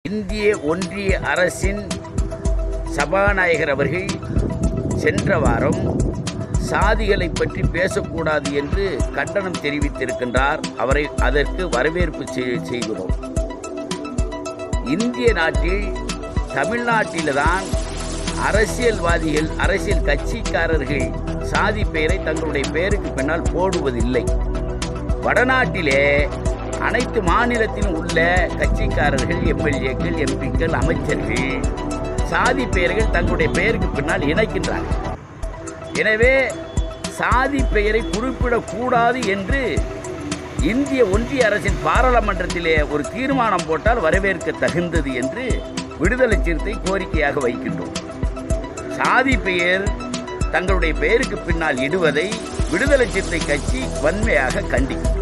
இந்திய ஒன்றிய அரசின் சபாநாயகர் அவர்கள் சென்ற வாரம் சாதிகளை பற்றி பேசக்கூடாது என்று கண்டனம் தெரிவித்திருக்கின்றார் அவரை அதற்கு வரவேற்பு செய்- செய்கிறோம் இந்திய நாட்டில் தமிழ்நாட்டில்தான் அரசியல்வாதிகள் அரசியல் கட்சிக்காரர்கள் சாதி பெயரை தங்களுடைய பெயருக்கு பின்னால் போடுவதில்லை வடநாட்டிலே அனைத்து மாநிலத்திலும் உள்ள கட்சிக்காரர்கள் எம்எல்ஏக்கள் எம்பிக்கள் அமைச்சர்கள் சாதி பெயர்கள் தங்களுடைய பெயருக்கு பின்னால் இணைக்கின்றார்கள் எனவே சாதி பெயரை குறிப்பிடக்கூடாது என்று இந்திய ஒன்றிய அரசின் பாராளுமன்றத்திலே ஒரு தீர்மானம் போட்டால் வரவேற்க தகுந்தது என்று விடுதலை சிறுத்தை கோரிக்கையாக வைக்கின்றோம் சாதி பெயர் தங்களுடைய பெயருக்கு பின்னால் இடுவதை விடுதலை சிறுத்தை கட்சி வன்மையாக கண்டிக்கும்